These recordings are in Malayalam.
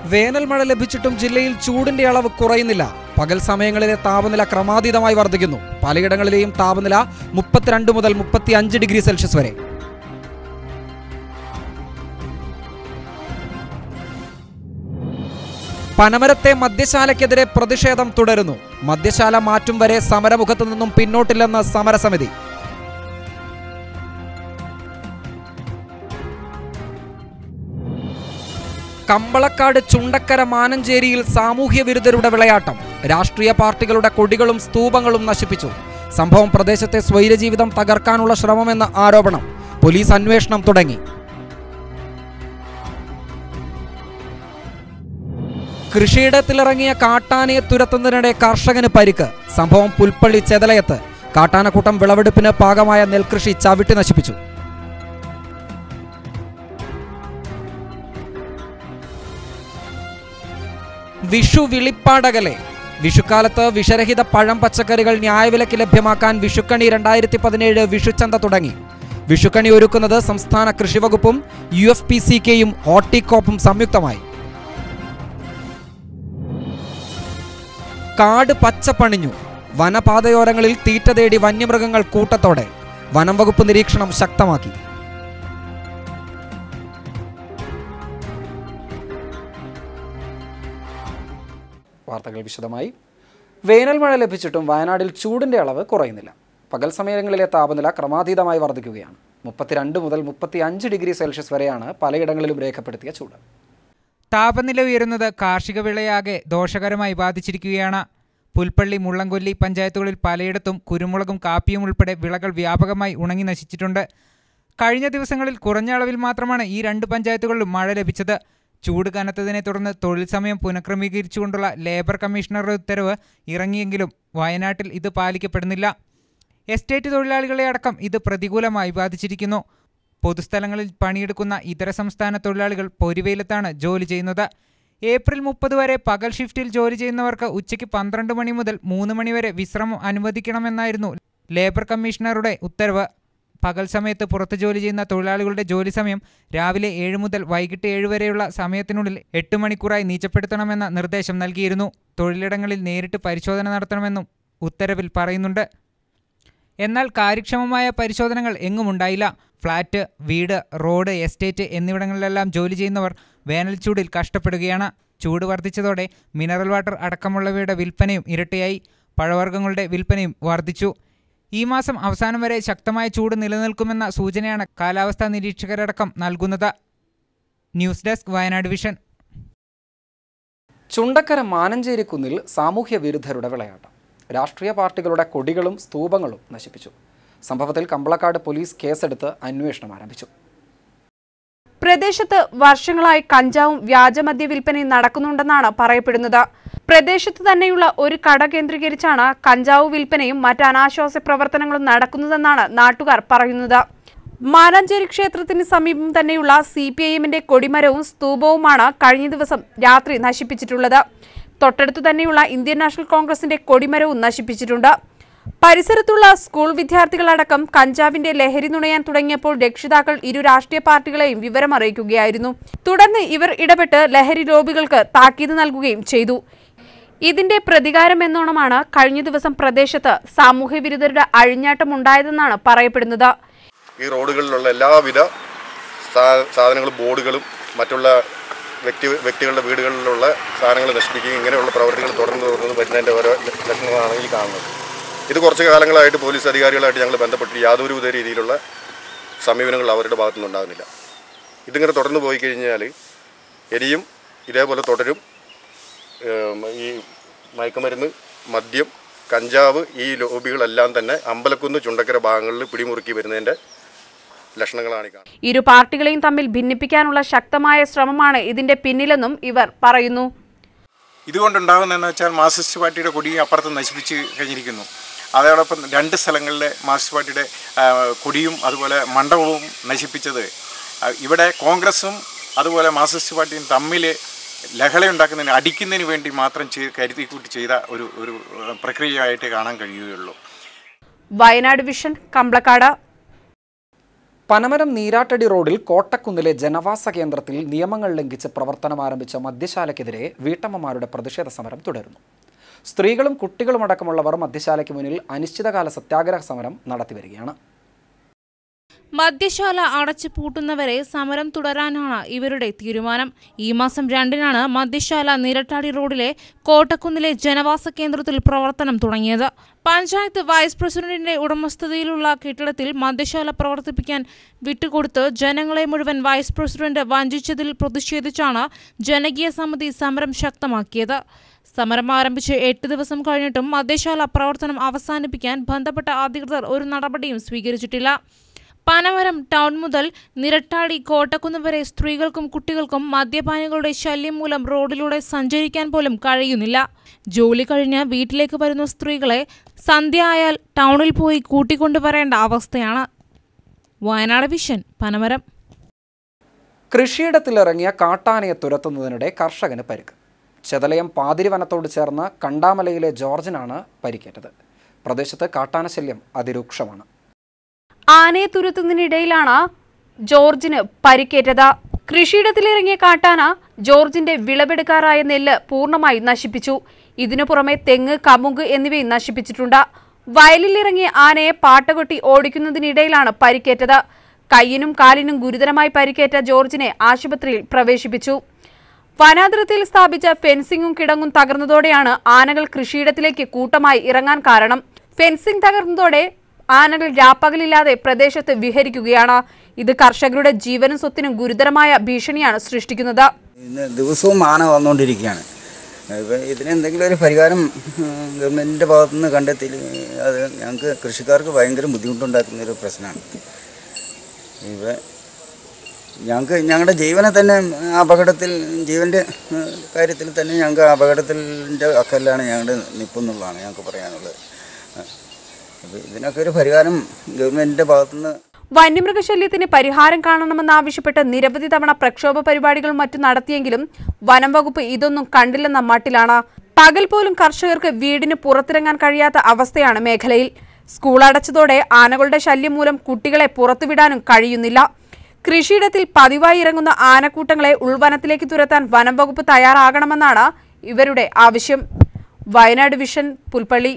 വേനൽ മഴ ലഭിച്ചിട്ടും ജില്ലയിൽ ചൂടിന്റെ അളവ് കുറയുന്നില്ല പകൽ സമയങ്ങളിലെ താപനില ക്രമാതീതമായി വർദ്ധിക്കുന്നു പലയിടങ്ങളിലെയും താപനില മുപ്പത്തിരണ്ട് മുതൽ മുപ്പത്തി അഞ്ച് ഡിഗ്രി സെൽഷ്യസ് വരെ പനമരത്തെ മദ്യശാലയ്ക്കെതിരെ പ്രതിഷേധം തുടരുന്നു മദ്യശാല മാറ്റും വരെ സമരമുഖത്തു നിന്നും പിന്നോട്ടില്ലെന്ന് സമരസമിതി കമ്പളക്കാട് ചുണ്ടക്കര മാനഞ്ചേരിയിൽ സാമൂഹ്യ വിരുദ്ധരുടെ വിളയാട്ടം രാഷ്ട്രീയ പാർട്ടികളുടെ കൊടികളും സ്തൂപങ്ങളും നശിപ്പിച്ചു സംഭവം പ്രദേശത്തെ സ്വൈരജീവിതം തകർക്കാനുള്ള ശ്രമമെന്ന ആരോപണം പോലീസ് അന്വേഷണം തുടങ്ങി കൃഷിയിടത്തിലിറങ്ങിയ കാട്ടാനയെ തുരത്തുന്നതിനിടെ കർഷകന് പരിക്ക് സംഭവം പുൽപ്പള്ളി ചെതലയത്ത് കാട്ടാനക്കൂട്ടം വിളവെടുപ്പിന് പാകമായ നെൽകൃഷി ചവിട്ടി നശിപ്പിച്ചു വിഷു വിളിപ്പാടകലെ വിഷുക്കാലത്ത് വിഷരഹിത പഴം പച്ചക്കറികൾ ന്യായവിലയ്ക്ക് ലഭ്യമാക്കാൻ വിഷുക്കണി രണ്ടായിരത്തി പതിനേഴ് വിഷുച്ചന്ത തുടങ്ങി വിഷുക്കണി ഒരുക്കുന്നത് സംസ്ഥാന കൃഷിവകുപ്പും യു എഫ് പി സി കെയും ഹോർട്ടികോപ്പും സംയുക്തമായി കാട് പച്ചപ്പണിഞ്ഞു വനപാതയോരങ്ങളിൽ തീറ്റ തേടി വന്യമൃഗങ്ങൾ കൂട്ടത്തോടെ വനം വകുപ്പ് നിരീക്ഷണം ശക്തമാക്കി വാർത്തകൾ വിശദമായി വേനൽ മഴ ലഭിച്ചിട്ടും വയനാട്ടിൽ ചൂടിന്റെ അളവ് കുറയുന്നില്ല പകൽ സമയങ്ങളിലെ താപനില ക്രമാതീതമായി വർദ്ധിക്കുകയാണ് മുപ്പത്തിരണ്ട് മുതൽ മുപ്പത്തി അഞ്ച് ഡിഗ്രി സെൽഷ്യസ് വരെയാണ് പലയിടങ്ങളിലും രേഖപ്പെടുത്തിയ ചൂട് താപനില ഉയരുന്നത് കാർഷിക വിളയാകെ ദോഷകരമായി ബാധിച്ചിരിക്കുകയാണ് പുൽപ്പള്ളി മുള്ളംകൊല്ലി പഞ്ചായത്തുകളിൽ പലയിടത്തും കുരുമുളകും കാപ്പിയും ഉൾപ്പെടെ വിളകൾ വ്യാപകമായി ഉണങ്ങി നശിച്ചിട്ടുണ്ട് കഴിഞ്ഞ ദിവസങ്ങളിൽ കുറഞ്ഞ അളവിൽ മാത്രമാണ് ഈ രണ്ട് പഞ്ചായത്തുകളിലും മഴ ലഭിച്ചത് ചൂട് കനത്തതിനെ തുടർന്ന് തൊഴിൽ സമയം പുനഃക്രമീകരിച്ചുകൊണ്ടുള്ള ലേബർ കമ്മീഷണറുടെ ഉത്തരവ് ഇറങ്ങിയെങ്കിലും വയനാട്ടിൽ ഇത് പാലിക്കപ്പെടുന്നില്ല എസ്റ്റേറ്റ് തൊഴിലാളികളെ അടക്കം ഇത് പ്രതികൂലമായി ബാധിച്ചിരിക്കുന്നു പൊതുസ്ഥലങ്ങളിൽ പണിയെടുക്കുന്ന ഇതര സംസ്ഥാന തൊഴിലാളികൾ പൊരിവെയിലത്താണ് ജോലി ചെയ്യുന്നത് ഏപ്രിൽ മുപ്പത് വരെ പകൽ ഷിഫ്റ്റിൽ ജോലി ചെയ്യുന്നവർക്ക് ഉച്ചയ്ക്ക് പന്ത്രണ്ട് മണി മുതൽ മൂന്ന് മണി വരെ വിശ്രമം അനുവദിക്കണമെന്നായിരുന്നു ലേബർ കമ്മീഷണറുടെ ഉത്തരവ് പകൽ സമയത്ത് പുറത്ത് ജോലി ചെയ്യുന്ന തൊഴിലാളികളുടെ ജോലി സമയം രാവിലെ ഏഴ് മുതൽ വൈകിട്ട് ഏഴ് വരെയുള്ള സമയത്തിനുള്ളിൽ എട്ട് മണിക്കൂറായി നീച്ചപ്പെടുത്തണമെന്ന നിർദ്ദേശം നൽകിയിരുന്നു തൊഴിലിടങ്ങളിൽ നേരിട്ട് പരിശോധന നടത്തണമെന്നും ഉത്തരവിൽ പറയുന്നുണ്ട് എന്നാൽ കാര്യക്ഷമമായ പരിശോധനകൾ എങ്ങുമുണ്ടായില്ല ഫ്ളാറ്റ് വീട് റോഡ് എസ്റ്റേറ്റ് എന്നിവിടങ്ങളിലെല്ലാം ജോലി ചെയ്യുന്നവർ വേനൽ ചൂടിൽ കഷ്ടപ്പെടുകയാണ് ചൂട് വർദ്ധിച്ചതോടെ മിനറൽ വാട്ടർ അടക്കമുള്ളവയുടെ വിൽപ്പനയും ഇരട്ടിയായി പഴവർഗ്ഗങ്ങളുടെ വിൽപ്പനയും വർദ്ധിച്ചു ഈ മാസം അവസാനം വരെ ശക്തമായ ചൂട് നിലനിൽക്കുമെന്ന സൂചനയാണ് കാലാവസ്ഥാ നിരീക്ഷകരടക്കം നൽകുന്നത് news desk Wayanad vision Chundakkara Mananchery കുന്നിൽ സാമൂഹ്യ വിരുദ്ധരുടെ വിളയാട്ടം രാഷ്ട്രീയ പാർട്ടികളുടെ കൊടികളും സ്തൂപങ്ങളും നശിപ്പിച്ചു സംഭവത്തിൽ കമ്പളക്കാട് പോലീസ് കേസെടുത്ത് അന്വേഷണം ആരംഭിച്ചു പ്രദേശത്ത് വർഷങ്ങളായി കഞ്ചാവും വ്യാജമദ്യ വിൽപ്പനയും നടക്കുന്നുണ്ടെന്നാണ് പറയപ്പെടുന്നത് പ്രദേശത്ത് തന്നെയുള്ള ഒരു കട കേന്ദ്രീകരിച്ചാണ് കഞ്ചാവ് വിൽപ്പനയും മറ്റ് അനാശ്വാസ പ്രവർത്തനങ്ങളും നടക്കുന്നതെന്നാണ് നാട്ടുകാർ പറയുന്നത് മാനാഞ്ചേരി ക്ഷേത്രത്തിന് സമീപം തന്നെയുള്ള സി പി ഐ എമ്മിന്റെ കൊടിമരവും സ്തൂപവുമാണ് കഴിഞ്ഞ ദിവസം രാത്രി നശിപ്പിച്ചിട്ടുള്ളത് തൊട്ടടുത്തു തന്നെയുള്ള ഇന്ത്യൻ നാഷണൽ കോൺഗ്രസിന്റെ കൊടിമരവും നശിപ്പിച്ചിട്ടുണ്ട് പരിസരത്തുള്ള സ്കൂൾ വിദ്യാർത്ഥികളടക്കം കഞ്ചാവിന്റെ ലഹരി നുണയാൻ തുടങ്ങിയപ്പോൾ രക്ഷിതാക്കൾ ഇരു രാഷ്ട്രീയ പാർട്ടികളെയും വിവരം അറിയിക്കുകയായിരുന്നു തുടർന്ന് ഇവർ ഇടപെട്ട് ലഹരി ലോബികൾക്ക് താക്കീത് നൽകുകയും ചെയ്തു ഇതിന്റെ പ്രതികാരം എന്നോണമാണ് കഴിഞ്ഞ ദിവസം പ്രദേശത്ത് സാമൂഹ്യ വിരുദ്ധരുടെ അഴിഞ്ഞാട്ടം ഉണ്ടായതെന്നാണ് പറയപ്പെടുന്നത് ഈ റോഡുകളിലുള്ള എല്ലാവിധ സാ- സാധനങ്ങളും ബോർഡുകളും മറ്റുള്ള വ്യക്തി വ്യക്തികളുടെ വീടുകളിലുള്ള സാധനങ്ങൾ നശിപ്പിക്കുകയും ഇങ്ങനെയുള്ള പ്രവർത്തികൾ തുടർന്ന് തുടർന്ന് വരുന്നതിൻ്റെ ഓരോ ലക്ഷണങ്ങളാണ് ഈ കാണുന്നത് ഇത് കുറച്ച് കാലങ്ങളായിട്ട് പോലീസ് അധികാരികളായിട്ട് ഞങ്ങൾ ബന്ധപ്പെട്ട് യാതൊരു വിധ രീതിയിലുള്ള സമീപനങ്ങൾ അവരുടെ ഭാഗത്തുനിന്ന് ഉണ്ടാകുന്നില്ല ഇതിങ്ങനെ തുടർന്ന് പോയി കഴിഞ്ഞാൽ ഇനിയും ഇതേപോലെ തുടരും ഏം, ഈ മയക്കുമരുന്ന് മദ്യം കഞ്ചാവ് ഈ ലോബികളെല്ലാം തന്നെ അമ്പലക്കുന്ന് ചുണ്ടക്കര ഭാഗങ്ങളിൽ പിടിമുറുക്കി വരുന്നതിൻ്റെ ലക്ഷണങ്ങളാണ് ഈ കാണുന്നത് ഇരു പാർട്ടികളെയും തമ്മിൽ ഭിന്നിപ്പിക്കാനുള്ള ശക്തമായ ശ്രമമാണ് ഇതിന്റെ പിന്നിലെന്നും ഇവർ പറയുന്നു ഇതുകൊണ്ടുണ്ടാകുന്നതെന്ന് വെച്ചാൽ മാർക്സിസ്റ്റ് പാർട്ടിയുടെ കൊടി അപ്പുറത്ത് നശിപ്പിച്ച് കഴിഞ്ഞിരിക്കുന്നു അതോടൊപ്പം രണ്ട് സ്ഥലങ്ങളിലെ മാർക്സിസ്റ്റ് പാർട്ടിയുടെ ആ, കൊടിയും അതുപോലെ മണ്ഡപവും നശിപ്പിച്ചത് ആ, ഇവിടെ കോൺഗ്രസും അതുപോലെ മാർക്സിസ്റ്റ് പാർട്ടിയും തമ്മിൽ ലഹളയുണ്ടാക്കുന്നതിന് അടിക്കുന്നതിന് വേണ്ടി മാത്രം ചെയ്ത് കരുതിക്കൂട്ടി ചെയ്ത ഒരു ഒരു ആ, പ്രക്രിയയായിട്ട് കാണാൻ കഴിയുകയുള്ളൂ വയനാട് വിഷൻ കമ്പളക്കാട് പനമരം നീരാട്ടടി റോഡിൽ കോട്ടക്കുന്നിലെ ജനവാസ കേന്ദ്രത്തിൽ നിയമങ്ങൾ ലംഘിച്ച് പ്രവർത്തനം ആരംഭിച്ച മദ്യശാലയ്ക്കെതിരെ വീട്ടമ്മമാരുടെ പ്രതിഷേധ സമരം തുടരുന്നു സ്ത്രീകളും കുട്ടികളും അടക്കമുള്ളവർ മദ്യശാലയ്ക്ക് മുന്നിൽ അനിശ്ചിതകാല സത്യാഗ്രഹ സമരം നടത്തിവരികയാണ് മദ്യശാല അടച്ചു പൂട്ടുന്നവരെ സമരം തുടരാനാണ് ഇവരുടെ തീരുമാനം ഈ മാസം രണ്ടിനാണ് മദ്യശാല നിരട്ടാടി റോഡിലെ കോട്ടക്കുന്നിലെ ജനവാസ കേന്ദ്രത്തിൽ പ്രവർത്തനം തുടങ്ങിയത് പഞ്ചായത്ത് വൈസ് പ്രസിഡന്റിന്റെ ഉടമസ്ഥതയിലുള്ള കെട്ടിടത്തിൽ മദ്യശാല പ്രവർത്തിപ്പിക്കാൻ വിട്ടുകൊടുത്ത് ജനങ്ങളെ മുഴുവൻ വൈസ് പ്രസിഡന്റ് വഞ്ചിച്ചതിൽ പ്രതിഷേധിച്ചാണ് ജനകീയ സമിതി സമരം ശക്തമാക്കിയത് സമരം ആരംഭിച്ച് എട്ട് ദിവസം കഴിഞ്ഞിട്ടും മദ്യശാല പ്രവർത്തനം അവസാനിപ്പിക്കാൻ ബന്ധപ്പെട്ട അധികൃതർ ഒരു നടപടിയും സ്വീകരിച്ചിട്ടില്ല പനമരം ടൗൺ മുതൽ നിരട്ടാടി കോട്ടക്കുന്ന് വരെ സ്ത്രീകൾക്കും കുട്ടികൾക്കും മദ്യപാനികളുടെ ശല്യം മൂലം റോഡിലൂടെ സഞ്ചരിക്കാൻ പോലും കഴിയുന്നില്ല ജോലി കഴിഞ്ഞ് വീട്ടിലേക്ക് വരുന്ന സ്ത്രീകളെ സന്ധ്യ ആയാൽ ടൗണിൽ പോയി കൂട്ടിക്കൊണ്ടുവരേണ്ട അവസ്ഥയാണ് വയനാട് വിഷൻ പനമരം കൃഷിയിടത്തിലിറങ്ങിയ കാട്ടാനയെ തുരത്തുന്നതിനിടെ കർഷകന് പരിക്ക് ചെതലയം പാതിരി വനത്തോട് ചേർന്ന് കണ്ടാമലയിലെ ജോർജിനാണ് പരിക്കേറ്റത് പ്രദേശത്ത് കാട്ടാന ശല്യം അതിരൂക്ഷമാണ് ആനയെ തുരത്തുന്നതിനിടയിലാണ് ജോർജിന് പരിക്കേറ്റത് കൃഷിയിടത്തിലിറങ്ങിയ കാട്ടാന ജോർജിന്റെ വിളവെടുക്കാറായ നെല്ല് പൂർണ്ണമായി നശിപ്പിച്ചു ഇതിനു പുറമെ തെങ്ങ് കമുക് എന്നിവയും നശിപ്പിച്ചിട്ടുണ്ട് വയലിലിറങ്ങിയ ആനയെ പാട്ടകൊട്ടി ഓടിക്കുന്നതിനിടയിലാണ് പരിക്കേറ്റത് കയ്യിനും കാലിനും ഗുരുതരമായി പരിക്കേറ്റ ജോർജിനെ ആശുപത്രിയിൽ പ്രവേശിപ്പിച്ചു വനാതിർത്തിയിൽ സ്ഥാപിച്ച ഫെൻസിംഗും കിടങ്ങും തകർന്നതോടെയാണ് ആനകൾ കൃഷിയിടത്തിലേക്ക് കൂട്ടമായി ഇറങ്ങാൻ കാരണം ഫെൻസിംഗ് തകർന്നതോടെ ആനകൾ രാപ്പകലില്ലാതെ പ്രദേശത്ത് വിഹരിക്കുകയാണ് ഇത് കർഷകരുടെ ജീവനും സ്വത്തിനും ഗുരുതരമായ ഭീഷണിയാണ് സൃഷ്ടിക്കുന്നത് ഇന്ന് ദിവസവും ആന വന്നുകൊണ്ടിരിക്കുകയാണ് ഇപ്പം ഇതിനെന്തെങ്കിലും ഒരു പരിഹാരം ഗവൺമെൻറ്റിൻ്റെ ഭാഗത്തു നിന്ന് കണ്ടെത്തി അത് ഞങ്ങൾക്ക് കൃഷിക്കാർക്ക് ഭയങ്കര ബുദ്ധിമുട്ടുണ്ടാക്കുന്ന ഒരു പ്രശ്നമാണ് ഇവ ഞങ്ങൾക്ക് ഞങ്ങളുടെ ജീവനെ തന്നെ അപകടത്തിൽ ജീവൻ്റെ കാര്യത്തിൽ തന്നെ ഞങ്ങൾക്ക് അപകടത്തിൻ്റെ അക്കല്ലാണ് ഞങ്ങളുടെ നിൽപ്പെന്നുള്ളതാണ് ഞങ്ങൾക്ക് പറയാനുള്ളത് അപ്പോൾ ഇതിനൊക്കെ ഒരു പരിഹാരം ഗവൺമെൻറ്റിൻ്റെ ഭാഗത്തുനിന്ന് വന്യമൃഗശല്യത്തിന് പരിഹാരം കാണണമെന്നാവശ്യപ്പെട്ട് നിരവധി തവണ പ്രക്ഷോഭ പരിപാടികൾ മറ്റും നടത്തിയെങ്കിലും വനം വകുപ്പ് ഇതൊന്നും കണ്ടില്ലെന്ന മട്ടിലാണ് പകൽ പോലും കർഷകർക്ക് വീടിന് പുറത്തിറങ്ങാൻ കഴിയാത്ത അവസ്ഥയാണ് മേഖലയിൽ സ്കൂൾ അടച്ചതോടെ ആനകളുടെ ശല്യം മൂലം കുട്ടികളെ പുറത്തുവിടാനും കഴിയുന്നില്ല കൃഷിയിടത്തിൽ പതിവായി ഇറങ്ങുന്ന ആനക്കൂട്ടങ്ങളെ ഉൾവനത്തിലേക്ക് തുരത്താൻ വനം വകുപ്പ് തയ്യാറാകണമെന്നാണ് ഇവരുടെ ആവശ്യം വയനാട് വിഷൻ പുൽപ്പള്ളി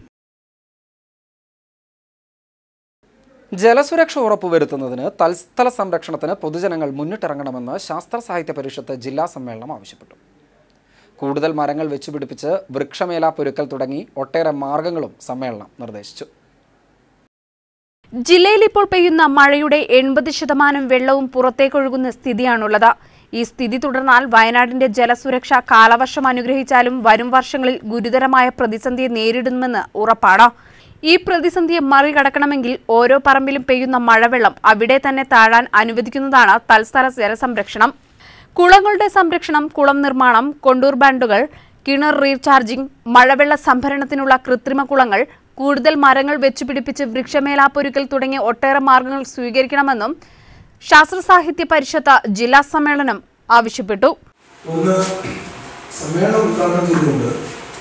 ജലസുരക്ഷ ഉറപ്പുവരുത്തുന്നതിന് തൽസ്ഥല സംരക്ഷണത്തിന് പൊതുജനങ്ങൾ മുന്നിട്ടിറങ്ങണമെന്ന് ശാസ്ത്ര സാഹിത്യ പരിഷത്ത് ജില്ലാ സമ്മേളനം ആവശ്യപ്പെട്ടു കൂടുതൽ മരങ്ങൾ വെച്ചുപിടിപ്പിച്ച് വൃക്ഷമേലാപ്പൊരുക്കൽ തുടങ്ങി ഒട്ടേറെ മാർഗങ്ങളും സമ്മേളനം നിർദ്ദേശിച്ചു ജില്ലയിൽ ഇപ്പോൾ പെയ്യുന്ന മഴയുടെ എൺപത് ശതമാനം വെള്ളവും പുറത്തേക്കൊഴുകുന്ന സ്ഥിതിയാണുള്ളത് ഈ സ്ഥിതി തുടർന്നാൽ വയനാടിന്റെ ജലസുരക്ഷ കാലവർഷം അനുഗ്രഹിച്ചാലും വരും വർഷങ്ങളിൽ ഗുരുതരമായ പ്രതിസന്ധിയെ നേരിടുമെന്ന് ഉറപ്പാണ് ഈ പ്രതിസന്ധിയെ മറികടക്കണമെങ്കിൽ ഓരോ പറമ്പിലും പെയ്യുന്ന മഴവെള്ളം അവിടെ തന്നെ താഴാൻ അനുവദിക്കുന്നതാണ് തൽസ്ഥല ജലസംരക്ഷണം കുളങ്ങളുടെ സംരക്ഷണം കുളം നിർമ്മാണം കൊണ്ടൂർ ബാൻഡുകൾ കിണർ റീചാർജിംഗ് മഴവെള്ള സംഭരണത്തിനുള്ള കൃത്രിമ കുളങ്ങൾ കൂടുതൽ മരങ്ങൾ വെച്ചുപിടിപ്പിച്ച് വൃക്ഷമേലാപ്പൊരുക്കൽ തുടങ്ങിയ ഒട്ടേറെ മാർഗങ്ങൾ സ്വീകരിക്കണമെന്നും ശാസ്ത്ര സാഹിത്യ പരിഷത്ത് ജില്ലാ സമ്മേളനം ആവശ്യപ്പെട്ടു ഒന്ന് സമ്മേളനം ഉദ്ഘാടനം ചെയ്തുകൊണ്ട്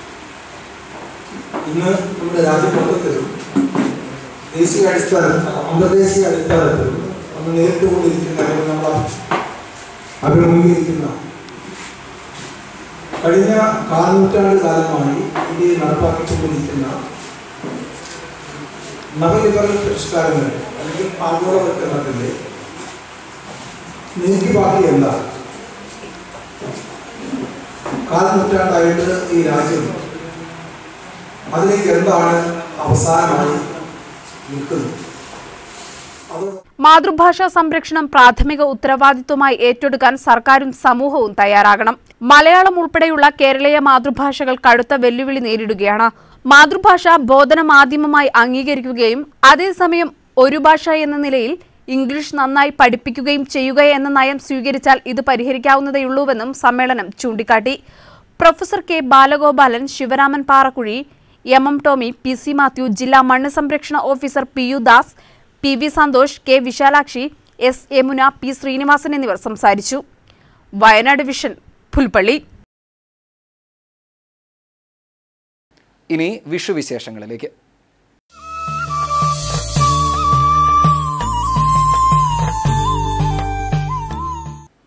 ഇന്ന് നമ്മുടെ രാജ്യമൊത്തത്തിലും ദേശീയ അടിസ്ഥാനത്തിൽ അന്തർദേശീയ അടിസ്ഥാനത്തിലും നമ്മൾ നേരിട്ടുകൊണ്ടിരിക്കുന്ന അല്ലെങ്കിൽ നമ്മൾ അഭിമുഖീകരിക്കുന്ന കഴിഞ്ഞ കാൽനൂറ്റാണ്ട് കാലമായി ഇന്ത്യയിൽ നടപ്പാക്കിക്കൊണ്ടിരിക്കുന്ന നവലിബറൽ പരിഷ്കാരങ്ങളുടെ അല്ലെങ്കിൽ ആഗോളവൽക്കരണത്തിൻ്റെ നീക്കിപ്പാക്കി എന്താണ് കാൽനൂറ്റാണ്ടായിട്ട് ഈ രാജ്യം അതിലേക്ക് എന്താണ് അവസാനമായി നിൽക്കുന്നത് അത് മാതൃഭാഷാ സംരക്ഷണം പ്രാഥമിക ഉത്തരവാദിത്വമായി ഏറ്റെടുക്കാൻ സർക്കാരും സമൂഹവും തയ്യാറാകണം മലയാളം ഉൾപ്പെടെയുള്ള കേരളീയ മാതൃഭാഷകൾ കടുത്ത വെല്ലുവിളി നേരിടുകയാണ് മാതൃഭാഷ ബോധന മാധ്യമമായി അംഗീകരിക്കുകയും അതേസമയം ഒരു ഭാഷ എന്ന നിലയിൽ ഇംഗ്ലീഷ് നന്നായി പഠിപ്പിക്കുകയും ചെയ്യുക എന്ന നയം സ്വീകരിച്ചാൽ ഇത് പരിഹരിക്കാവുന്നതേയുള്ളൂവെന്നും സമ്മേളനം ചൂണ്ടിക്കാട്ടി professor K Balagopalan Sivaraman Parakkuzhi M M Tomy P C Mathew ജില്ലാ മണ്ണ് സംരക്ഷണ officer P U Das P V Santhosh K Vishalakshi S Yamuna P Srinivasan എന്നിവർ സംസാരിച്ചു വയനാട് വിഷൻ പുൽപ്പള്ളി ഇനി വിഷുവിശേഷങ്ങളിലേക്ക്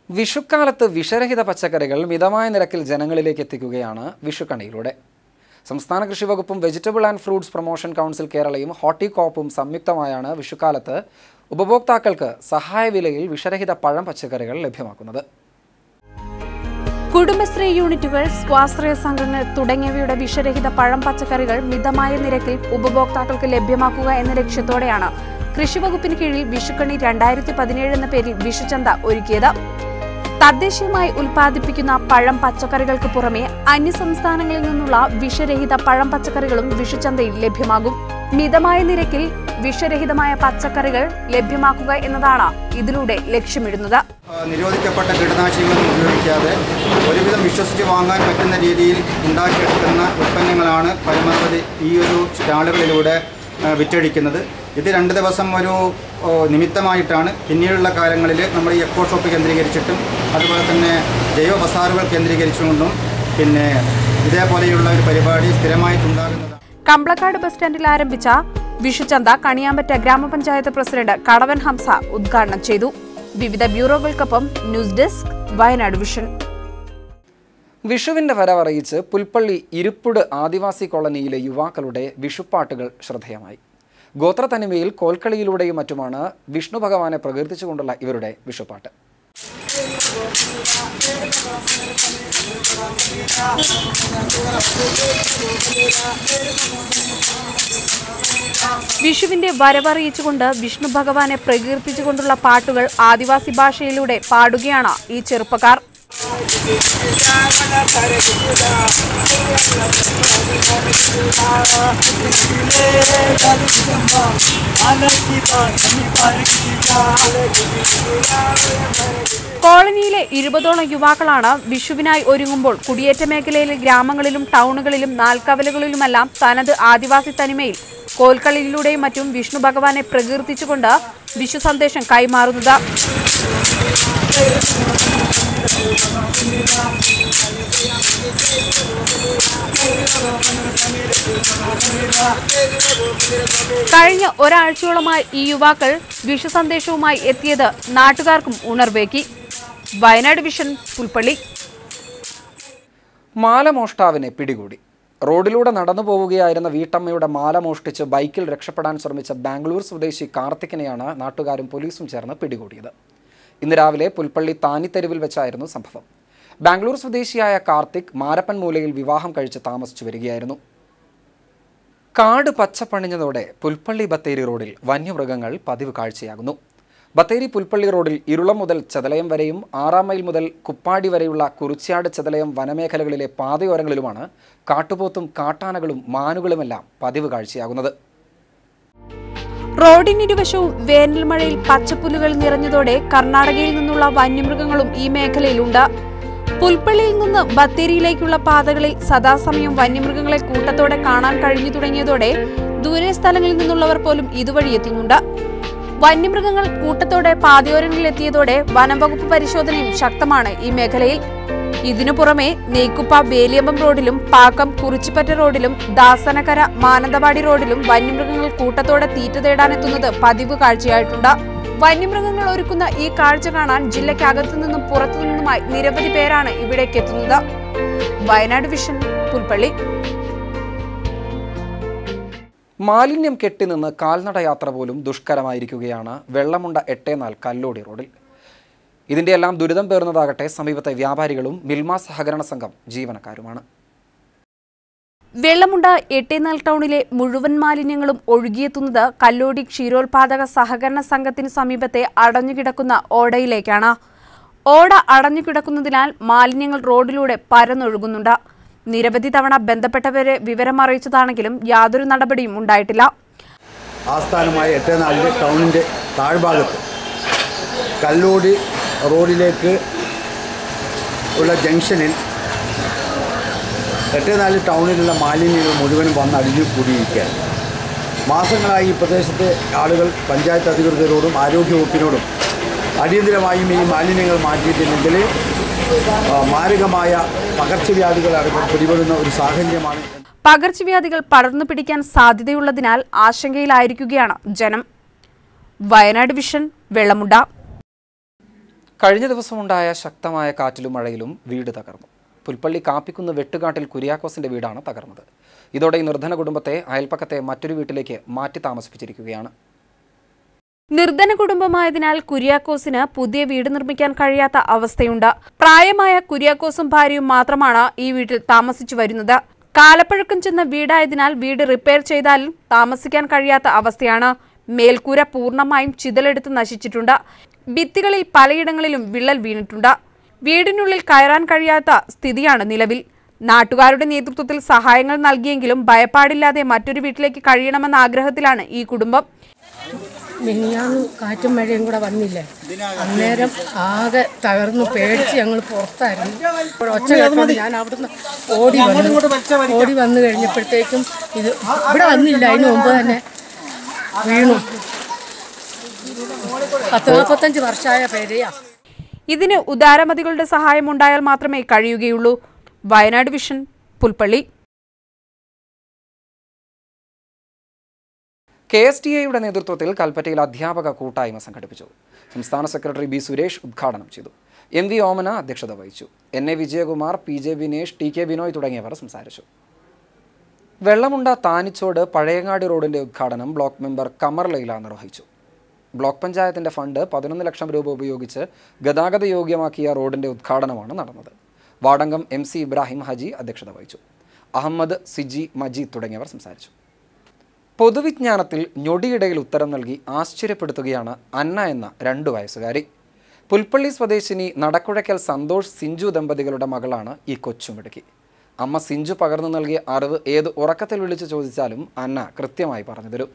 വിഷുക്കാലത്ത് വിഷരഹിത പച്ചക്കറികൾ മിതമായ നിരക്കിൽ ജനങ്ങളിലേക്ക് എത്തിക്കുകയാണ് വിഷുക്കണിയിലൂടെ സംസ്ഥാന കൃഷി വകുപ്പും vegetable and fruits promotion council കേരളയും ഹോർട്ടികോപ്പും സംയുക്തമായാണ് വിഷുക്കാലത്ത് ഉപഭോക്താക്കൾക്ക് സഹായ വിലയിൽ വിഷരഹിത പഴം പച്ചക്കറികൾ ലഭ്യമാക്കുന്നത് കുടുംബശ്രീ യൂണിറ്റുകൾ സ്വാശ്രയ സംഘങ്ങൾ തുടങ്ങിയവയുടെ വിഷരഹിത പഴം പച്ചക്കറികൾ മിതമായ നിരക്കിൽ ഉപഭോക്താക്കൾക്ക് ലഭ്യമാക്കുക എന്ന ലക്ഷ്യത്തോടെയാണ് കൃഷിവകുപ്പിന് കീഴിൽ വിഷുക്കണി രണ്ടായിരത്തി പതിനേഴ് എന്ന പേരിൽ വിഷുചന്ത ഒരുക്കിയത് തദ്ദേശീയമായി ഉൽപ്പാദിപ്പിക്കുന്ന പഴം പച്ചക്കറികൾക്ക് പുറമെ അന്യസംസ്ഥാനങ്ങളിൽ നിന്നുള്ള വിഷരഹിത പഴം പച്ചക്കറികളും വിഷുചന്തയിൽ ലഭ്യമാകും മിതമായ നിരക്കിൽ വിഷരഹിതമായ പച്ചക്കറികൾ ലഭ്യമാക്കുക എന്നതാണ് ഇതിലൂടെ ലക്ഷ്യമിടുന്നത് നിരോധിക്കപ്പെട്ട കീടനാശിനികളൊന്നും ഉപയോഗിക്കാതെ ഒരുവിധം വിശ്വസിച്ച് വാങ്ങാൻ പറ്റുന്ന രീതിയിൽ ഉണ്ടാക്കിയെടുക്കുന്ന ഉൽപ്പന്നങ്ങളാണ് പരമാവധി ഈ ഒരു സ്റ്റാളുകളിലൂടെ ആ, വിറ്റഴിക്കുന്നത് ഇത് രണ്ട് ദിവസം ഒരു ഓ, നിമിത്തമായിട്ടാണ് പിന്നീടുള്ള കാലങ്ങളിൽ നമ്മൾ ഈ എക്കോ ഷോപ്പ് കേന്ദ്രീകരിച്ചിട്ടും അതുപോലെ തന്നെ ജൈവ ബസാറുകൾ കേന്ദ്രീകരിച്ചുകൊണ്ടും പിന്നെ ഇതേപോലെയുള്ള ഒരു പരിപാടി സ്ഥിരമായിട്ടുണ്ടാകുന്നത് കമ്പളക്കാട് ബസ് സ്റ്റാൻഡിൽ ആരംഭിച്ച വിഷുചന്ത കണിയാമ്പറ്റ ഗ്രാമപഞ്ചായത്ത് പ്രസിഡന്റ് കടവൻ ഹംസ ഉദ്ഘാടനം ചെയ്തു വിവിധ ബ്യൂറോകൾക്കൊപ്പം ന്യൂസ് ഡെസ്ക് വയനാട് വിഷൻ വിഷുവിന്റെ വരവറിയിച്ച് പുൽപ്പള്ളി ഇരുപ്പുട് ആദിവാസി കോളനിയിലെ യുവാക്കളുടെ വിഷുപ്പാട്ടുകൾ ശ്രദ്ധേയമായി ഗോത്രത്തനിമയിൽ കോൽക്കളിയിലൂടെയും മറ്റുമാണ് വിഷ്ണു ഭഗവാനെ പ്രകീർത്തിച്ചുകൊണ്ടുള്ള ഇവരുടെ വിഷുപ്പാട്ട് വിഷുവിന്റെ വരവറിയിച്ചുകൊണ്ട് വിഷ്ണു ഭഗവാനെ പ്രകീർത്തിച്ചുകൊണ്ടുള്ള പാട്ടുകൾ ആദിവാസി ഭാഷയിലൂടെ പാടുകയാണ് ഈ ചെറുപ്പക്കാർ കോളനിയിലെ ഇരുപതോളം യുവാക്കളാണ് വിഷുവിനായി ഒരുങ്ങുമ്പോൾ കുടിയേറ്റ മേഖലയിലെ ഗ്രാമങ്ങളിലും ടൗണുകളിലും നാൽക്കവലകളിലുമെല്ലാം തനത് ആദിവാസി തനിമയിൽ കോൽക്കളിയിലൂടെയും മറ്റും വിഷ്ണു ഭഗവാനെ പ്രകീർത്തിച്ചുകൊണ്ട് വിഷു സന്ദേശം കൈമാറുന്നത് കഴിഞ്ഞ ഒരാഴ്ചയോളമായി ഈ യുവാക്കൾ വിഷു സന്ദേശവുമായി എത്തിയത് നാട്ടുകാർക്കും ഉണർവേക്കി വയനാട് വിഷൻ പുൽപ്പള്ളി മാലമോഷ്ടാവിനെ പിടികൂടി റോഡിലൂടെ നടന്നു പോവുകയായിരുന്ന വീട്ടമ്മയുടെ മാല മോഷ്ടിച്ച് ബൈക്കിൽ രക്ഷപ്പെടാൻ ശ്രമിച്ച ബാംഗ്ലൂർ സ്വദേശി കാർത്തിക്കിനെയാണ് നാട്ടുകാരും പോലീസും ചേർന്ന് പിടികൂടിയത് ഇന്ന് രാവിലെ പുൽപ്പള്ളി താനിത്തെരുവിൽ വെച്ചായിരുന്നു സംഭവം ബാംഗ്ലൂർ സ്വദേശിയായ കാർത്തിക് മാരപ്പൻ മൂലയിൽ വിവാഹം കഴിച്ച് താമസിച്ചു വരികയായിരുന്നു കാട് പച്ചപ്പണിഞ്ഞതോടെ പുൽപ്പള്ളി ബത്തേരി റോഡിൽ വന്യമൃഗങ്ങൾ പതിവ് കാഴ്ചയാകുന്നു ബത്തേരി പുൽപ്പള്ളി റോഡിൽ ഇരുളം മുതൽ ചതലയം വരെയും ആറാം മൈൽ മുതൽ കുപ്പാടി വരെയുള്ള കുറിച്യാട് ചതലയം വനമേഖലകളിലെ പാതയോരങ്ങളിലുമാണ് കാട്ടുപോത്തും കാട്ടാനകളും മാനുകളുമെല്ലാം പതിവ് കാഴ്ചയാകുന്നത് റോഡിനിരുവശവും വേനൽ മഴയിൽ പച്ചപ്പുല്ലുകൾ നിറഞ്ഞതോടെ കർണാടകയിൽ നിന്നുള്ള വന്യമൃഗങ്ങളും ഈ മേഖലയിലുണ്ട് പുൽപ്പള്ളിയിൽ നിന്ന് ബത്തേരിയിലേക്കുള്ള പാതകളിൽ സദാസമയം വന്യമൃഗങ്ങളെ കൂട്ടത്തോടെ കാണാൻ കഴിഞ്ഞു തുടങ്ങിയതോടെ ദൂരെ സ്ഥലങ്ങളിൽ നിന്നുള്ളവർ പോലും ഇതുവഴി എത്തുന്നുണ്ട് വന്യമൃഗങ്ങൾ കൂട്ടത്തോടെ പാതയോരങ്ങളിൽ എത്തിയതോടെ വനംവകുപ്പ് പരിശോധനയും ശക്തമാണ് ഈ മേഖലയിൽ ഇതിനു പുറമെ നെയ്ക്കുപ്പ വേലിയമ്പം റോഡിലും പാക്കം കുറിച്ചിപ്പറ്റ റോഡിലും ദാസനക്കര മാനന്തവാടി റോഡിലും വന്യമൃഗങ്ങൾ കൂട്ടത്തോടെ തീറ്റ തേടാനെത്തുന്നത് പതിവ് കാഴ്ചയായിട്ടുണ്ട് വന്യമൃഗങ്ങൾ ഒരുക്കുന്ന ഈ കാഴ്ച കാണാൻ ജില്ലയ്ക്കകത്തു നിന്നും പുറത്തു നിന്നുമായി നിരവധി പേരാണ് ഇവിടേക്ക് എത്തുന്നത് വയനാട് വിഷൻ പുൽപ്പള്ളി മാലിന്യം കെട്ടിനിന്ന് കാൽനട യാത്ര പോലും ദുഷ്കരമായിരിക്കുകയാണ് വെള്ളമുണ്ട എട്ടേനാൽ കല്ലോടി റോഡിൽ ഇതിന്റെ എല്ലാം ദുരിതം പേറുന്നതാകട്ടെ സമീപത്തെ വ്യാപാരികളും മിൽമ സഹകരണ സംഘം ജീവനക്കാരുമാണ് വെള്ളമുണ്ട എട്ടേനാൽ ടൗണിലെ മുഴുവൻ മാലിന്യങ്ങളും ഒഴുകിയെത്തുന്നത് കല്ലോടി ക്ഷീരോത്പാദക സഹകരണ സംഘത്തിന് സമീപത്തെ അടഞ്ഞുകിടക്കുന്ന ഓടയിലേക്കാണ് ഓട അടഞ്ഞുകിടക്കുന്നതിനാൽ മാലിന്യങ്ങൾ റോഡിലൂടെ പരന്നൊഴുകുന്നുണ്ട് നിരവധി തവണ ബന്ധപ്പെട്ടവരെ വിവരം അറിയിച്ചതാണെങ്കിലും യാതൊരു നടപടിയും ഉണ്ടായിട്ടില്ല ആസ്ഥാനമായ എട്ടേനാലിൻ്റെ ടൗണിൻ്റെ താഴ്ഭാഗത്ത് കല്ലൂടി റോഡിലേക്ക് ഉള്ള ജംഗ്ഷനിൽ എട്ടേനാല് ടൗണിലുള്ള മാലിന്യങ്ങൾ മുഴുവനും വന്ന് അടിഞ്ഞു കൂടിയിരിക്കുകയാണ് മാസങ്ങളായി ഈ പ്രദേശത്തെ ആളുകൾ പഞ്ചായത്ത് അധികൃതരോടും ആരോഗ്യവകുപ്പിനോടും അടിയന്തരമായും ഈ മാലിന്യങ്ങൾ മാറ്റിയിട്ടില്ലെങ്കിൽ ആ, മാരകമായ പകർച്ചവ്യാധികൾ അടക്കം പിടിപെടുന്ന ഒരു സാഹചര്യമാണ് പകർച്ചവ്യാധികൾ പടർന്നു പിടിക്കാൻ സാധ്യതയുള്ളതിനാൽ ആശങ്കയിലായിരിക്കുകയാണ് ജനം വയനാട് വിഷൻ വെള്ളമുണ്ട കഴിഞ്ഞ ദിവസമുണ്ടായ ശക്തമായ കാറ്റിലും മഴയിലും വീട് തകർന്നു പുൽപ്പള്ളി കാപ്പിക്കുന്ന് വെട്ടുകാട്ടിൽ കുര്യാക്കോസിന്റെ വീടാണ് തകർന്നത് ഇതോടെ ഈ നിർധന കുടുംബത്തെ അയൽപ്പക്കത്തെ മറ്റൊരു വീട്ടിലേക്ക് മാറ്റി താമസിപ്പിച്ചിരിക്കുകയാണ് നിർധന കുടുംബമായതിനാൽ കുര്യാക്കോസിന് പുതിയ വീട് നിർമ്മിക്കാൻ കഴിയാത്ത അവസ്ഥയുണ്ട് പ്രായമായ കുര്യാക്കോസും ഭാര്യയും മാത്രമാണ് ഈ വീട്ടിൽ താമസിച്ചു വരുന്നത് കാലപ്പഴക്കം ചെന്ന വീടായതിനാൽ വീട് റിപ്പയർ ചെയ്താലും താമസിക്കാൻ കഴിയാത്ത അവസ്ഥയാണ് മേൽക്കൂര പൂർണ്ണമായും ചിതലെടുത്ത് നശിച്ചിട്ടുണ്ട് ഭിത്തികളിൽ പലയിടങ്ങളിലും വിള്ളൽ വീണിട്ടുണ്ട് വീടിനുള്ളിൽ കയറാൻ കഴിയാത്ത സ്ഥിതിയാണ് നിലവിൽ നാട്ടുകാരുടെ നേതൃത്വത്തിൽ സഹായങ്ങൾ നൽകിയെങ്കിലും ഭയപ്പാടില്ലാതെ മറ്റൊരു വീട്ടിലേക്ക് കഴിയണമെന്ന ആഗ്രഹത്തിലാണ് ഈ കുടുംബം മിനിഞ്ഞാന്ന് കാറ്റും മഴയും കൂടെ വന്നില്ലേ അന്നേരം ആകെ തകർന്നു പേടിച്ച് ഞങ്ങൾ പുറത്തായിരുന്നു ഒച്ച കേട്ടോണ്ട് ഞാൻ അവിടുന്ന് ഓടി വന്നു ഓടി വന്നു കഴിഞ്ഞപ്പോഴത്തേക്കും ഇത് ഇവിടെ വന്നില്ല അതിന് മുമ്പ് തന്നെ വീണു പത്ത് നാൽപ്പത്തഞ്ച് വർഷമായ പേരെയാ ഇതിന് ഉദാരമതികളുടെ സഹായം ഉണ്ടായാൽ മാത്രമേ കഴിയുകയുള്ളൂ Wayanad vision Pulpally K S T എയുടെ നേതൃത്വത്തിൽ കൽപ്പറ്റയിൽ അധ്യാപക കൂട്ടായ്മ സംഘടിപ്പിച്ചു സംസ്ഥാന സെക്രട്ടറി ബി സുരേഷ് ഉദ്ഘാടനം ചെയ്തു എം വി ഓമന അധ്യക്ഷത വഹിച്ചു N A Vijayakumar P J Vinesh T K Binoy തുടങ്ങിയവർ സംസാരിച്ചു വെള്ളമുണ്ട താനിച്ചോട് പഴയങ്ങാടി റോഡിന്റെ ഉദ്ഘാടനം ബ്ലോക്ക് മെമ്പർ കമർ ലൈല നിർവഹിച്ചു ബ്ലോക്ക് പഞ്ചായത്തിന്റെ ഫണ്ട് പതിനൊന്ന് ലക്ഷം രൂപ ഉപയോഗിച്ച് ഗതാഗത യോഗ്യമാക്കിയ റോഡിന്റെ ഉദ്ഘാടനമാണ് നടന്നത് വാടങ്കം എം സി ഇബ്രാഹിം ഹജി അധ്യക്ഷത വഹിച്ചു അഹമ്മദ് സിജി മജീദ് തുടങ്ങിയവർ സംസാരിച്ചു പൊതുവിജ്ഞാനത്തിൽ ഞൊടിയിടയിൽ ഉത്തരം നൽകി ആശ്ചര്യപ്പെടുത്തുകയാണ് അന്ന എന്ന രണ്ടു വയസ്സുകാരി പുൽപ്പള്ളി സ്വദേശിനി നടക്കുഴയ്ക്കൽ സന്തോഷ് സിഞ്ചു ദമ്പതികളുടെ മകളാണ് ഈ കൊച്ചുമിടുക്കി അമ്മ സിഞ്ചു പകർന്നു നൽകിയ അറിവ് ഏത് ഉറക്കത്തിൽ വിളിച്ചു ചോദിച്ചാലും അന്ന കൃത്യമായി പറഞ്ഞു തരും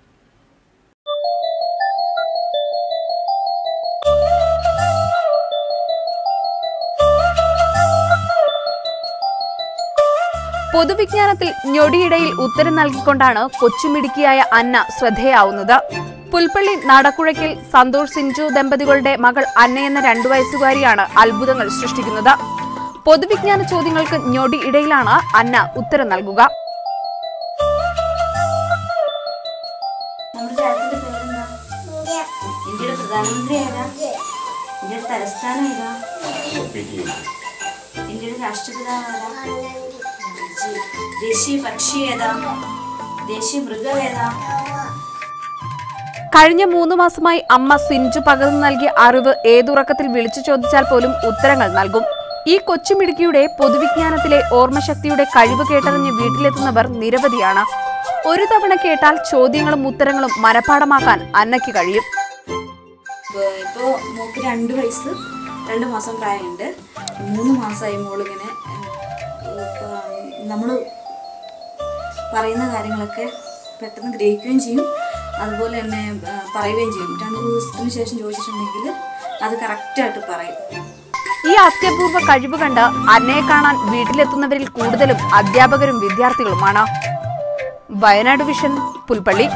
പൊതുവിജ്ഞാനത്തിൽ ഞൊടിയിടയിൽ ഉത്തരം നൽകിക്കൊണ്ടാണ് കൊച്ചുമിടുക്കിയായ അന്ന ശ്രദ്ധേയാവുന്നത് പുൽപ്പള്ളി നടക്കുഴയ്ക്കൽ സന്തോഷ് സിഞ്ചു ദമ്പതികളുടെ മകൾ അന്ന എന്ന രണ്ടു വയസ്സുകാരിയാണ് അത്ഭുതങ്ങൾ സൃഷ്ടിക്കുന്നത് പൊതുവിജ്ഞാന ചോദ്യങ്ങൾക്ക് ഞൊടിയിടയിലാണ് അന്ന ഉത്തരം നൽകുക നമ്മുടെ രാജ്യത്തിന്റെ പേരെന്താ ഇന്ത്യയുടെ പ്രധാനമന്ത്രി ഏതാ ഇന്ത്യയുടെ തലസ്ഥാനം ഏതാ ഇന്ത്യയുടെ രാഷ്ട്രപിതാവ് ഏതാ ദേശീയ പക്ഷി ഏതാ ദേശീയ മൃഗം ഏതാ കഴിഞ്ഞ മൂന്ന് മാസമായി അമ്മ സിഞ്ചു പകർന്നു നൽകിയ അറിവ് ഏതുറക്കത്തിൽ വിളിച്ചു ചോദിച്ചാൽ പോലും ഉത്തരങ്ങൾ നൽകും ഈ കൊച്ചുമിടുക്കിയുടെ പൊതുവിജ്ഞാനത്തിലെ ഓർമ്മശക്തിയുടെ കഴിവ് കേട്ടറിഞ്ഞ് വീട്ടിലെത്തുന്നവർ നിരവധിയാണ് ഒരു തവണ കേട്ടാൽ ചോദ്യങ്ങളും ഉത്തരങ്ങളും മനഃപ്പാടമാക്കാൻ അന്നയ്ക്ക് കഴിയും ഇപ്പോൾ മോക്ക് രണ്ട് വയസ്സ് രണ്ട് മാസം പ്രായമുണ്ട് മൂന്ന് മാസമായി മോളിങ്ങനെ നമ്മൾ പറയുന്ന കാര്യങ്ങളൊക്കെ പെട്ടെന്ന് ഗ്രഹിക്കുകയും ചെയ്യും അതുപോലെ തന്നെ ആ, പറയുകയും ചെയ്യും രണ്ട് ദിവസത്തിന് ശേഷം ചോദിച്ചിട്ടുണ്ടെങ്കിൽ അത് കറക്റ്റായിട്ട് പറയും ഈ അത്യപൂർവ കഴിവ് കണ്ട് അന്നയെ കാണാൻ വീട്ടിലെത്തുന്നവരിൽ കൂടുതലും അധ്യാപകരും വിദ്യാർത്ഥികളുമാണ് Wayanad vision Pulpally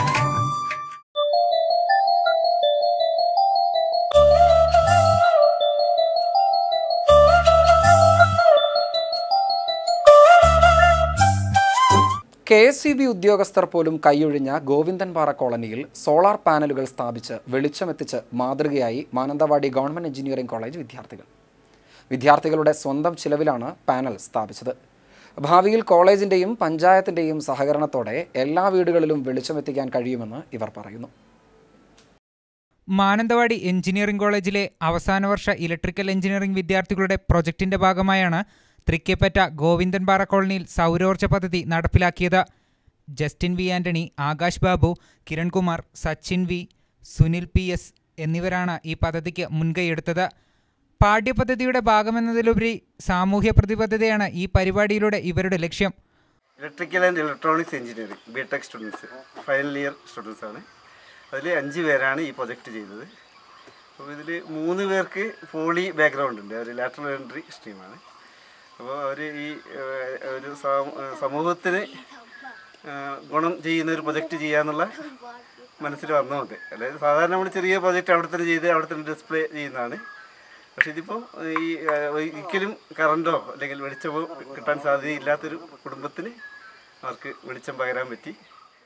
K S E B ഉദ്യോഗസ്ഥർ പോലും കൈയൊഴിഞ്ഞ ഗോവിന്ദൻപാറ കോളനിയിൽ സോളാർ പാനലുകൾ സ്ഥാപിച്ച് വെളിച്ചമെത്തിച്ച് മാതൃകയായി മാനന്തവാടി ഗവൺമെന്റ് എഞ്ചിനീയറിംഗ് കോളേജ് വിദ്യാർത്ഥികൾ വിദ്യാർത്ഥികളുടെ സ്വന്തം ചിലവിലാണ് പാനൽ സ്ഥാപിച്ചത് ഭാവിയിൽ കോളേജിന്റെയും പഞ്ചായത്തിന്റെയും സഹകരണത്തോടെ എല്ലാ വീടുകളിലും വെളിച്ചമെത്തിക്കാൻ കഴിയുമെന്ന് ഇവർ പറയുന്നു മാനന്തവാടി എഞ്ചിനീയറിംഗ് കോളേജിലെ അവസാന വർഷ ഇലക്ട്രിക്കൽ എഞ്ചിനീയറിംഗ് വിദ്യാർത്ഥികളുടെ പ്രൊജക്ടിന്റെ ഭാഗമായാണ് തൃക്കേപ്പറ്റ ഗോവിന്ദൻപാറ കോളനിയിൽ സൗരോർജ്ജ പദ്ധതി നടപ്പിലാക്കിയത് Justin V Antony Akash Babu Kirankumar Sachin V Sunil P S എന്നിവരാണ് ഈ പദ്ധതിക്ക് മുൻകൈയെടുത്തത് പാഠ്യപദ്ധതിയുടെ ഭാഗമെന്നതിലുപരി സാമൂഹ്യ പ്രതിബദ്ധതയാണ് ഈ പരിപാടിയിലൂടെ ഇവരുടെ ലക്ഷ്യം electrical and electronics engineering B tech students final year students ആണ് അതിൽ അഞ്ച് പേരാണ് ഈ പ്രൊജക്റ്റ് ചെയ്തത് അപ്പോൾ ഇതിൽ മൂന്ന് പേർക്ക് പോളി ബാക്ക്ഗ്രൗണ്ട് ഉണ്ട് അവർ ലാറ്ററൽ എൻട്രി സ്ട്രീമാണ് അപ്പോൾ അവർ ഈ ഏഹ്, ഒരു സാമൂ- ഏഹ്, സമൂഹത്തിന് ഏഹ്, ഗുണം ചെയ്യുന്ന ഒരു പ്രൊജക്റ്റ് ചെയ്യാന്നുള്ള മനസ്സിൽ വന്നുകൊണ്ട് അതായത് സാധാരണ നമ്മൾ ചെറിയ പ്രൊജക്റ്റ് അവിടെ തന്നെ ചെയ്ത് അവിടെ തന്നെ ഡിസ്പ്ലേ ചെയ്യുന്നതാണ് പക്ഷെ ഇതിപ്പോൾ ഈ ഏഹ്, ഒരിക്കലും കറണ്ടോ അല്ലെങ്കിൽ വെളിച്ചമോ കിട്ടാൻ സാധ്യതയില്ലാത്തൊരു കുടുംബത്തിന് അവർക്ക് വെളിച്ചം പകരാൻ പറ്റി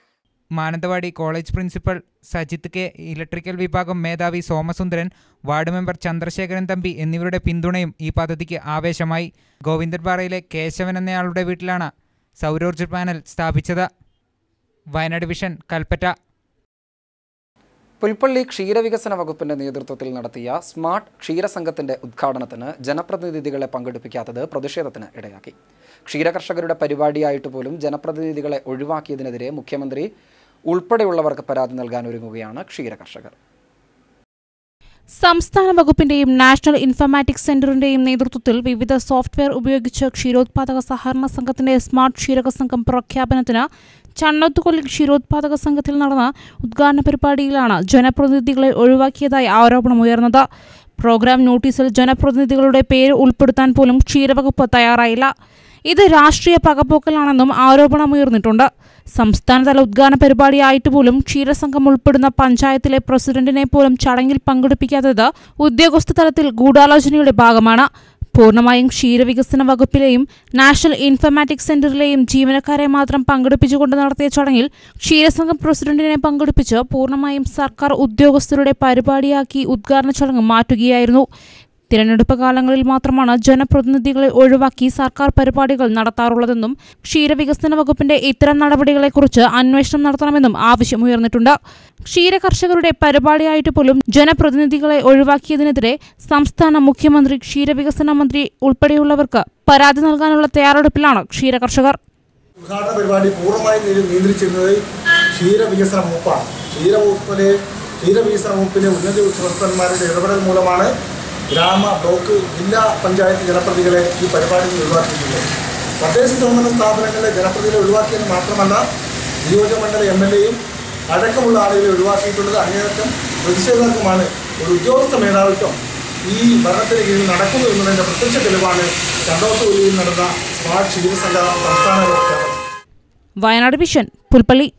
Mananthavady college principal Sajith K electrical വിഭാഗം മേധാവി സോമസുന്ദരൻ വാർഡ് മെമ്പർ ചന്ദ്രശേഖരൻ തമ്പി എന്നിവരുടെ പിന്തുണയും ഈ പദ്ധതിക്ക് ആവേശമായി ഗോവിന്ദൻപാറയിലെ കേശവൻ എന്നയാളുടെ വീട്ടിലാണ് സൗരോർജ്ജ പാനൽ സ്ഥാപിച്ചത് വയനാട് വിഷൻ കൽപ്പറ്റ പുൽപ്പള്ളി ക്ഷീരവികസന വകുപ്പിന്റെ നേതൃത്വത്തിൽ നടത്തിയ സ്മാർട്ട് ക്ഷീരസംഘത്തിന്റെ ഉദ്ഘാടനത്തിന് ജനപ്രതിനിധികളെ പങ്കെടുപ്പിക്കാത്തത് പ്രതിഷേധത്തിന് ഇടയാക്കി ക്ഷീരകർഷകരുടെ പരിപാടിയായിട്ട് പോലും ജനപ്രതിനിധികളെ ഒഴിവാക്കിയതിനെതിരെ മുഖ്യമന്ത്രി ഉൾപ്പെടെയുള്ളവർക്ക് പരാതി നൽകാൻ ഒരുങ്ങുകയാണ് ക്ഷീരകർഷകർ സംസ്ഥാന വകുപ്പിന്റെയും നാഷണൽ ഇൻഫർമാറ്റിക്സ് സെന്ററിന്റെയും നേതൃത്വത്തിൽ വിവിധ സോഫ്റ്റ്വെയർ ഉപയോഗിച്ച് ക്ഷീരോത്പാദക സഹകരണ സംഘത്തിന്റെ സ്മാർട്ട് ക്ഷീരക സംഘം പ്രഖ്യാപനത്തിന് ചണ്ണത്തുകൊല്ലി ക്ഷീരോത്പാദക സംഘത്തിൽ നടന്ന ഉദ്ഘാടന പരിപാടിയിലാണ് ജനപ്രതിനിധികളെ ഒഴിവാക്കിയതായി ആരോപണമുയർന്നത് പ്രോഗ്രാം നോട്ടീസിൽ ജനപ്രതിനിധികളുടെ പേര് ഉൾപ്പെടുത്താൻ പോലും ക്ഷീരവകുപ്പ് തയ്യാറായില്ല ഇത് രാഷ്ട്രീയ പകപോക്കലാണെന്നും ആരോപണമുയർന്നിട്ടുണ്ട് സംസ്ഥാനതല ഉദ്ഘാടന പരിപാടിയായിട്ട് പോലും ക്ഷീരസംഘം ഉൾപ്പെടുന്ന പഞ്ചായത്തിലെ പ്രസിഡന്റിനെ പോലും ചടങ്ങിൽ പങ്കെടുപ്പിക്കാത്തത് ഉദ്യോഗസ്ഥ തലത്തിൽ ഗൂഢാലോചനയുടെ ഭാഗമാണ് പൂർണ്ണമായും ക്ഷീരവികസന വകുപ്പിലെയും നാഷണൽ ഇൻഫർമാറ്റിക്സ് സെന്ററിലെയും ജീവനക്കാരെ മാത്രം പങ്കെടുപ്പിച്ചുകൊണ്ട് നടത്തിയ ചടങ്ങിൽ ക്ഷീരസംഘം പ്രസിഡന്റിനെ പങ്കെടുപ്പിച്ച് പൂർണ്ണമായും സർക്കാർ ഉദ്യോഗസ്ഥരുടെ പരിപാടിയാക്കി ഉദ്ഘാടന ചടങ്ങ് മാറ്റുകയായിരുന്നു തിരഞ്ഞെടുപ്പ് കാലങ്ങളിൽ മാത്രമാണ് ജനപ്രതിനിധികളെ ഒഴിവാക്കി സർക്കാർ പരിപാടികൾ നടത്താറുള്ളതെന്നും ക്ഷീരവികസന വകുപ്പിന്റെ ഇത്തരം നടപടികളെക്കുറിച്ച് അന്വേഷണം നടത്തണമെന്നും ആവശ്യമുയർന്നിട്ടുണ്ട് ക്ഷീര കർഷകരുടെ പരിപാടിയായിട്ട് പോലും ജനപ്രതിനിധികളെ ഒഴിവാക്കിയതിനെതിരെ സംസ്ഥാന മുഖ്യമന്ത്രി ക്ഷീരവികസന മന്ത്രി ഉൾപ്പെടെയുള്ളവർക്ക് പരാതി നൽകാനുള്ള തയ്യാറെടുപ്പിലാണ് ക്ഷീര കർഷകർ ഉദ്ഘാടന പരിപാടി പൂർണ്ണമായും നിയ- നിയന്ത്രിച്ചിരുന്നത് ക്ഷീരവികസന വകുപ്പാണ് ക്ഷീരവകുപ്പിലെ ക്ഷീരവികസന വകുപ്പിലെ ഉന്നത ഉദ്യോഗസ്ഥന്മാരുടെ ഇടപെടൽ മൂലമാണ് ഗ്രാമ ബ്ലോക്ക് ജില്ലാ പഞ്ചായത്ത് ജനപ്രതികളെ ഈ പരിപാടിയിൽ ഒഴിവാക്കിയിട്ടുള്ളത് തദ്ദേശ സ്വയംഭരണ സ്ഥാപനങ്ങളിലെ ജനപ്രതികളെ ഒഴിവാക്കിയെന്ന് മാത്രമല്ല നിയോജകമണ്ഡല എം എൽ എയും അടക്കമുള്ള ആളുകളെ ഒഴിവാക്കിയിട്ടുള്ളത് അങ്ങേയറ്റം പ്രതിഷേധാർഹമാണ് ഒരു ഉദ്യോഗസ്ഥ മേധാവിത്വം ഈ ഭരണത്തിന് കീഴിൽ നടക്കുന്നു എന്നതിൻ്റെ പ്രത്യക്ഷ തെളിവാണ് ചണ്ടോത്തുള്ളിയിൽ നടന്ന സ്മാർട്ട് ക്ഷീരസംഘ സംസ്ഥാന പ്രഖ്യാപനം Wayanad vision Pulpally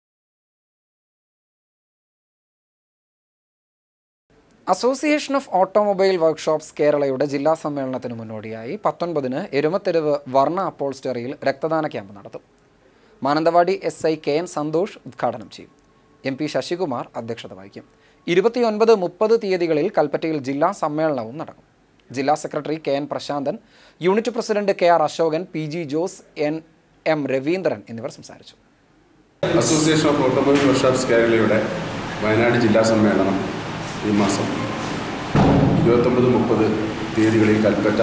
association of automobile workshops കേരളയുടെ ജില്ലാ സമ്മേളനത്തിന് മുന്നോടിയായി പത്തൊൻപതിന് എരുമത്തെരുവ് വർണ്ണ അപ്പോൾസ്റ്ററിയിൽ രക്തദാന ക്യാമ്പ് നടത്തും Mananthavady S I K N Santhosh ഉദ്ഘാടനം ചെയ്യും എം പി ശശികുമാർ അധ്യക്ഷത വഹിക്കും ഇരുപത്തിയൊൻപത് മുപ്പത് തീയതികളിൽ കൽപ്പറ്റയിൽ ജില്ലാ സമ്മേളനവും നടക്കും ജില്ലാ secretary K N Prasanthan unit president K R Ashokan P G Jose N M Raveendran എന്നിവർ സംസാരിച്ചു അസോസിയേഷൻ ഓഫ് ഓട്ടോമൊബൈൽ വർക്ക്ഷോപ്സ് കേരളയുടെ വയനാട് ജില്ലാ സമ്മേളനം ഈ മാസം ഇരുപത്തൊമ്പത് മുപ്പത് തീയതികളിൽ കൽപ്പറ്റ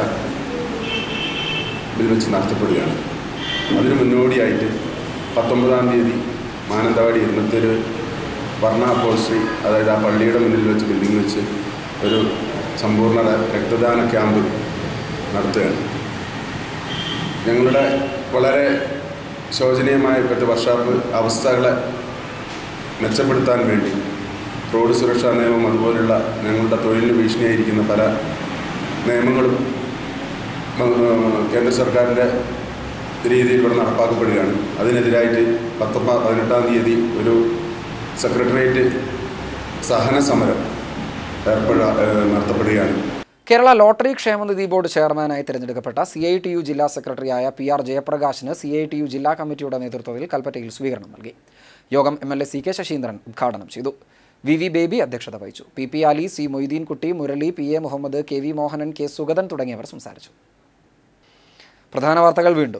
ിൽ വെച്ച് നടത്തപ്പെടുകയാണ് അതിന് മുന്നോടിയായിട്ട് പത്തൊമ്പതാം തീയതി മാനന്തവാടി ഇരുന്നത്തൊരു വർണ്ണ അപ്പോൾസ്ട്രി അതായത് ആ പള്ളിയുടെ മുന്നിൽ വെച്ച് ബിൽഡിംഗ് വെച്ച് ഒരു സമ്പൂർണ്ണ രക്തദാന ക്യാമ്പ് നടത്തുകയാണ് ഞങ്ങളുടെ വളരെ ശോചനീയമായ ഇപ്പോഴത്തെ വർഷാപ്പ് അവസ്ഥകളെ മെച്ചപ്പെടുത്താൻ വേണ്ടി റോഡ് സുരക്ഷാ നിയമം അതുപോലുള്ള ഞങ്ങളുടെ തൊഴിലിന് ഭീഷണിയായിരിക്കുന്ന പല നിയമങ്ങളും ഉം, കേന്ദ്ര സർക്കാരിൻ്റെ രീതിയിലൂടെ നടപ്പാക്കപ്പെടുകയാണ് അതിനെതിരായിട്ട് പത്തൊമ്പ പതിനെട്ടാം തീയതി ഒരു സെക്രട്ടേറിയറ്റ് സഹന സമരം ഏർപ്പെട ഏഹ്, നടത്തപ്പെടുകയാണ് കേരള ലോട്ടറി ക്ഷേമനിധി ബോർഡ് ചെയർമാനായി തിരഞ്ഞെടുക്കപ്പെട്ട സി ഐ ടി യു ജില്ലാ സെക്രട്ടറിയായ പി ആർ ജയപ്രകാശിന് സി ഐ ടി യു ജില്ലാ കമ്മിറ്റിയുടെ നേതൃത്വത്തിൽ കൽപ്പറ്റയിൽ സ്വീകരണം നൽകി യോഗം M L A C K Saseendran ഉദ്ഘാടനം ചെയ്തു വി വി ബേബി അധ്യക്ഷത വഹിച്ചു P P Ali C Moideenkutty Murali P A Muhammad K V Mohanan K Suganthan തുടങ്ങിയവർ സംസാരിച്ചു പ്രധാന വാർത്തകൾ വീണ്ടും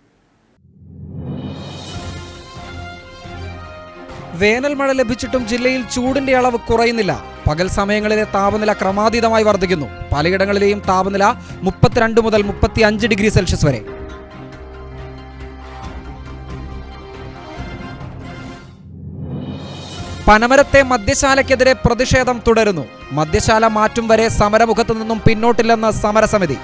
വേനൽ മഴ ലഭിച്ചിട്ടും ജില്ലയിൽ ചൂടിന്റെ അളവ് കുറയുന്നില്ല പകൽ സമയങ്ങളിലെ താപനില ക്രമാതീതമായി വർദ്ധിക്കുന്നു പലയിടങ്ങളിലെയും താപനില മുപ്പത്തിരണ്ട് മുതൽ മുപ്പത്തി അഞ്ച് ഡിഗ്രി സെൽഷ്യസ് വരെ പനമരത്തെ മദ്യശാലയ്ക്കെതിരെ പ്രതിഷേധം തുടരുന്നു മദ്യശാല മാറ്റും വരെ സമരമുഖത്തു നിന്നും പിന്നോട്ടില്ലെന്ന് സമരസമിതി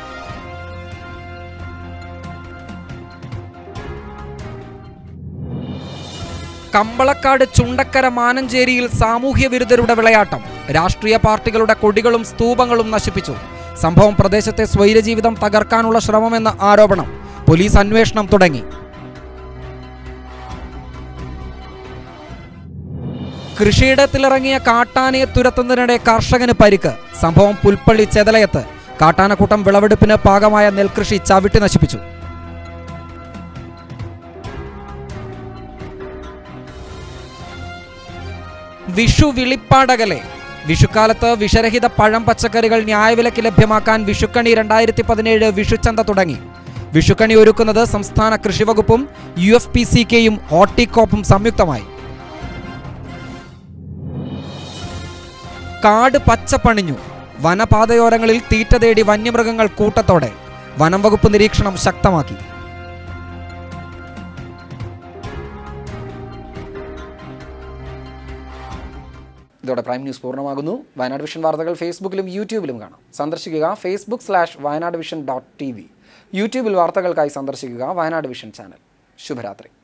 കമ്പളക്കാട് ചുണ്ടക്കര മാനഞ്ചേരിയിൽ സാമൂഹ്യ വിരുദ്ധരുടെ വിളയാട്ടം രാഷ്ട്രീയ പാർട്ടികളുടെ കൊടികളും സ്തൂപങ്ങളും നശിപ്പിച്ചു സംഭവം പ്രദേശത്തെ സ്വൈരജീവിതം തകർക്കാനുള്ള ശ്രമമെന്ന ആരോപണം പോലീസ് അന്വേഷണം തുടങ്ങി കൃഷിയിടത്തിലിറങ്ങിയ കാട്ടാനയെ തുരത്തുന്നതിനിടെ കർഷകന് പരിക്ക് സംഭവം പുൽപ്പള്ളി ചെതലയത്ത് കാട്ടാനക്കൂട്ടം വിളവെടുപ്പിന് പാകമായ നെൽകൃഷി ചവിട്ടി നശിപ്പിച്ചു വിഷു വിളിപ്പാടകലെ വിഷുക്കാലത്ത് വിഷരഹിത പഴം പച്ചക്കറികൾ ന്യായവിലയ്ക്ക് ലഭ്യമാക്കാൻ വിഷുക്കണി രണ്ടായിരത്തി പതിനേഴ് വിഷുച്ചന്ത തുടങ്ങി വിഷുക്കണി ഒരുക്കുന്നത് സംസ്ഥാന കൃഷിവകുപ്പും യു എഫ് പി സി കെയും ഹോർട്ടികോപ്പും സംയുക്തമായി കാട് പച്ചപ്പണിഞ്ഞു വനപാതയോരങ്ങളിൽ തീറ്റ തേടി വന്യമൃഗങ്ങൾ കൂട്ടത്തോടെ വനം വകുപ്പ് നിരീക്ഷണം ശക്തമാക്കി ഇതോടെ പ്രൈം ന്യൂസ് പൂർണ്ണമാകുന്നു വയനാട് വിഷൻ വാർത്തകൾ ഫേസ്ബുക്കിലും യൂട്യൂബിലും കാണാം സന്ദർശിക്കുക Facebook slash Wayanad vision dot T V യൂട്യൂബിൽ വാർത്തകൾക്കായി സന്ദർശിക്കുക വയനാട് വിഷൻ ചാനൽ ശുഭരാത്രി